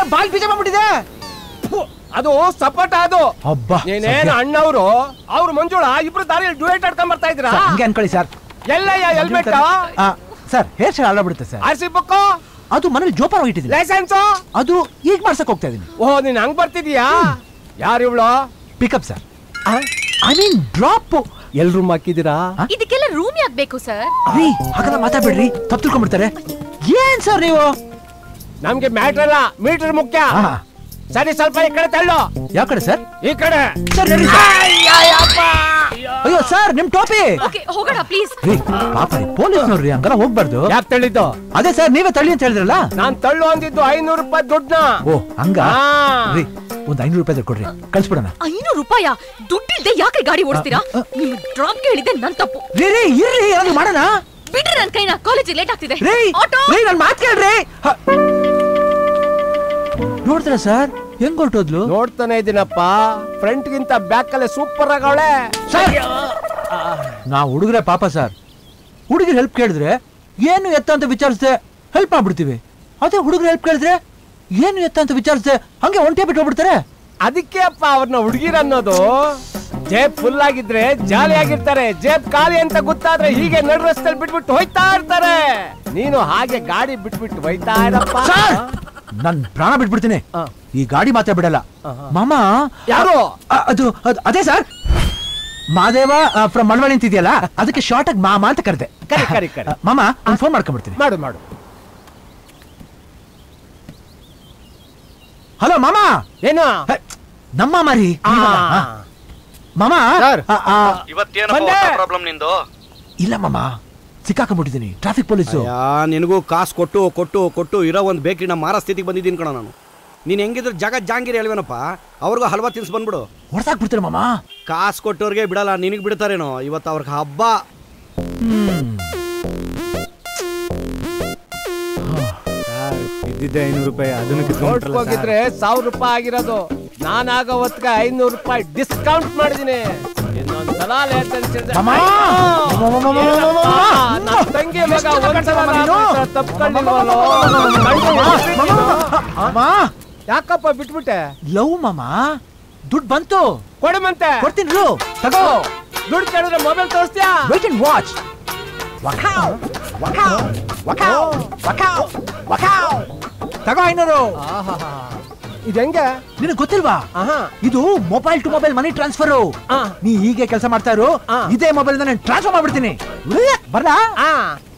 Ball ಬೀಜ ಮಾಡ್ಬಿಟ್ಟಿದೆ ಫು, ಅದು ಸಪೋಟ ಅದು ಅಬ್ಬಾ ನೀನೇನು ಅಣ್ಣವ್ರು ಅವ್ರು ಮಂಜುಳ ಇಬ್ರು ದಾರಿಯಲ್ಲಿ ಡ್ಯೂಯೇಟ್ ಆಡ್ಕೊಂಡ್ ಬರ್ತಾ ಇದ್ರ ಸರ್, ಹಂಗೆ ಅನ್ಕೊಳ್ಳಿ ಸರ್ ಎಲ್ಲಯ್ಯ ಹೆಲ್ಮೆಟ್ ಆ, ಸರ್ ಹೇರ್ ಸ್ಟೈಲ್ ಅಲ್ಲಾಬಿಡುತ್ತೆ ಸರ್ ಆರ್ ಸಿ ಬುಕ್ಕು ಅದು ಮನೇಲಿ ಜೋಪಾನ ಇಟ್ಟಿದ್ದೀನಿ ಲೈಸೆನ್ಸ್ ಅದು ಈಗ ಮಾಡ್ಸಕ್ ಹೋಗ್ತಾ ಇದೀನಿ ಓ ನೀನ್ ಹಂಗ್ ಬರ್ತಿದೀಯಾ ಯಾರು ಇವಳು pickup sir I mean drop ಎಲ್ ರೂಮ್ ಹಾಕಿದೀರಾ ಇದಕ್ಕೆಲ್ಲ ರೂಮ್ ಯಾಕೆ ಬೇಕು ಸರ್ ರೀ ಹಾಗೆಲ್ಲ ಮಾತಾಡ್ಬೇಡ್ರಿ ತಪ್ಪು ತಿಳ್ಕೊಂಡ್ಬಿಡ್ತಾರೆ ಏನ್ ಸರ್ ನೀವು ನಮ್ಗೆ ಮ್ಯಾಟ್ರ್ ಅಲ್ಲ ಮೀಟರ್ ಮುಖ್ಯ ಹಾ ಸರಿ ಸ್ವಲ್ಪ ಈ ಕಡೆ ತಳ್ಳು ಯಾವ ಕಡೆ ಸರ್ ಈ ಕಡೆ ಸರ್ ನಡಿ ಸರ್. ಅಯ್ಯೋ ಸರ್ ನಿಮ್ ಟೋಪಿ ಓಕೆ ಹೋಗೋಣ ಪ್ಲೀಸ್ ರೀ ಪಾಪ ರೀ ಪೊಲೀಸ್ ನೋಡ್ರಿ ಹಂಗೆಲ್ಲ ಹೋಗ್ಬಾರ್ದು ಯಾಕೆ ತಳ್ಳಿದ್ದು ಅದೇ ಸರ್ ನೀವೇ ತಳ್ಳಿ ಅಂತ ಹೇಳಿದ್ರಲ್ಲ ನಾನ್ ತಳ್ಳು ಅಂದಿದ್ದು ಐನೂರು ರೂಪಾಯಿ ದುಡ್ಡನ್ನ ಓ ಹಂಗ ಹಾ. ರೀ ಒಂದ್ ಐನೂರು ರೂಪಾಯಿ ಕೊಡ್ರಿ ಕಳ್ಸ್ಬಿಡೋಣ ಐನೂರು ರೂಪಾಯ ದುಡ್ಡಿಲ್ದೆ ಯಾಕೆ ಗಾಡಿ ಓಡಿಸ್ತೀರಾ ಅ, ಅ. ನಿಮ್ ಡ್ರಾಪ್ ಹೇಳಿದ್ದೆ ನನ್ ತಪ್ಪು ರೀ ರೀ ಇರ್ರಿ ಏನಾದ್ರು ಮಾಡೋಣ ಬಿಡ್ರಿ ನನ್ ಕೈನ ಕಾಲೇಜಿಗೆ ಲೇಟ್ ಆಗ್ತಿದೆ ರೀ ಆಟೋ ರೀ ನನ್ ಮಾತ್ ಕೇಳ್ರಿ ಹ. ನೋಡ್ತೀರಾ ಸರ್ ಹೆಂಗ್ ಹೊರಟೋದ್ಲು ನೋಡ್ತಾನೆ ಇದೀನಪ್ಪ ಫ್ರಂಟ್ ಗಿಂತ ಬ್ಯಾಕ್ ಅಲ್ಲೇ ಸೂಪರ್ ಆಗವಳೆ ಸರ್ ನಾ ಹುಡುಗ್ರೆ ಪಾಪ ಸರ್ ಹುಡುಗಿರ್ ಹೆಲ್ಪ್ ಕೇಳಿದ್ರೆ ಏನು ಎತ್ತ ಅಂತ ವಿಚಾರಿಸ್ದೆ ಹೆಲ್ಪ್ ಮಾಡ್ಬಿಡ್ತೀವಿ ಅದೇ ಹುಡುಗರು ಹೆಲ್ಪ್ ಕೇಳಿದ್ರೆ ಏನು ಎತ್ತ ಅಂತ ವಿಚಾರಿಸ್ದೆ ಹಂಗೆ ಒಂಟೆ ಬಿಟ್ಟು ಹೋಗ್ಬಿಡ್ತಾರೆ ಅದಕ್ಕೆ ಅಪ್ಪ ಅವ್ರನ್ನ ಹುಡುಗಿರ್ ಅನ್ನೋದು ಜೇಬ್ ಫುಲ್ ಆಗಿದ್ರೆ ಜಾಲಿ ಆಗಿರ್ತಾರೆ ಜೇಬ್ ಖಾಲಿ ಅಂತ ಗೊತ್ತಾದ್ರೆ ಹೀಗೆ ನಡು ರಸ್ತೆಯಲ್ಲಿ ಬಿಟ್ಬಿಟ್ಟು ಹೋಯ್ತಾ ಇರ್ತಾರೆ ನೀನು ಹಾಗೆ ಗಾಡಿ ಬಿಟ್ಬಿಟ್ಟು ಹೋಯ್ತಾ ಇರಪ್ಪ ಸರ್ ನನ್ ಪ್ರಾಣ ಬಿಟ್ಬಿಡ್ತೀನಿ ಆ. ಈ ಗಾಡಿ ಮಾತ್ರ ಬಿಡಲ್ಲ ಮಾಮ ಯಾರು? ಅ- ಅದು ಅದು- ಅದೇ ಸರ್ ಮಾದೇವ ಫ್ರಮ್ ಮಳವಳ್ಳಿ ಅಂತಿದೆಯಲ್ಲ ಅದಕ್ಕೆ ಶಾರ್ಟ್ ಆಗಿ ಮಾಮ ಅಂತ ಕರೆದೆ ಕರಿ, ಕರಿ, ಕರಿ. ಮಾಮ ಒಂದು ಫೋನ್ ಮಾಡ್ಕೊಂಡ್ಬಿಡ್ತೀನಿ ಮಾಡು ಮಾಡು ಹಲೋ ಮಾಮ ಏನು ಹ, ನಮ್ಮ ಮಾಮ ರೀ ಆ, ನೀವಲ್ಲ? ಆ. ಮಾಮ ಸರ್. ಆ, ಆ, ಇವತ್ತೇನಪ್ಪ ಬಂದೆ. ಹೊಸ ಪ್ರಾಬ್ಲಮ್ ನಿಂದು ಇಲ್ಲ ಮಾಮ ಸಿಕ್ಕಾಕೊಂಡ್ಬಿಟ್ಟಿದ್ದೀನಿ ಟ್ರಾಫಿಕ್ ಪೊಲೀಸು ಯಾ ನಿನಗೂ ಕಾಸು ಕೊಟ್ಟು ಕೊಟ್ಟು ಕೊಟ್ಟು ಇರೋ ಒಂದು ಬೇಕ್ರಿನ ಮಾರೋ ಸ್ಥಿತಿಗೆ ಬಂದಿದ್ದೀನಿ ಕಣ ನಾನು ನೀನು ಹೆಂಗಿದ್ರು ಜಗ ಜಾಂಗಿರಿ ಹೇಳ್ವೇನಪ್ಪ ಅವ್ರಿಗೂ ಹಲ್ವಾ ತಿನ್ಸ್ ಬಂದ್ಬಿಡು ಹೊಡ್ಸಾಕ್ಬಿಡ್ತಾರೆ ಮಾಮ ಕಾಸು ಕೊಟ್ಟವ್ರಿಗೆ ಬಿಡಲ್ಲ ನಿನಗೆ ಬಿಡ್ತಾರೇನೋ ಇವತ್ತು ಅವ್ರಿಗೆ ಹಬ್ಬ ಇದ್ದಿದ್ದೆ ಐನೂರು ರೂಪಾಯಿ ಅದನ್ನು ಹೋಗಿದ್ರೆ ಸಾವಿರ ರೂಪಾಯಿ ಆಗಿರೋದು ನಾನಾಗ ಹೊತ್ಗೆ ಐನೂರು ರೂಪಾಯಿ ಡಿಸ್ಕೌಂಟ್ ಮಾಡಿದೀನಿ ಇನ್ನೊಂದ್ಸಲ ಲೇಟ್ ಅನ್ಸಿದ್ರೆ ಮಾಮ! ಅಯ್ಯೋ! ಮಾಮ, ಮಾಮ, ಮಾಮ, ಏನಪ್ಪ? ಮಾಮ! ನನ್ ತಂಗಿ ಮಗ ಎಷ್ಟು ಒಂದ್ಸಲ ಮಾಮ ನೀನು? ಮಾತ್ರ ತಪ್ಕೊಳ್ಳಿಲ್ವಲ್ಲೋ? ಕಣ್ಣು ಎಷ್ಟಿದೀನೋ? ಮಾಮ ಯಾಕಪ್ಪ ಬಿಟ್ಬಿಟ್ಟೆ ಲವ್ ಮಾಮ ದುಡ್ಡು ಬಂತು ಕೊಡಮಂತೆ ಕೊಡ್ತೀನಿ ರು ತಗೋ ದುಡ್ಡು ಕೇಳಿದ್ರೆ ಮೊಬೈಲ್ ತೋರಿಸ್ತೀಯಾ ವೇಟ್ ಅಂಡ್ ವಾಚ್ ತಗೋ ಐನೂರು ಇದು ಹೆಂಗೆ ನಿನಗೆ ಗೊತ್ತಿಲ್ವಾ ಆಹಾ ಇದು mobile to mobile money transfer ಆ. ನೀ ಹೀಗೆ ಕೆಲಸ ಮಾಡ್ತಾ ಇರು ಆ. ಇದೇ ಮೊಬೈಲ್ ನಾನು ಟ್ರಾನ್ಸ್ಫರ್ ಮಾಡ್ಬಿಡ್ತೀನಿ ಬರ್ಲಾ ಆ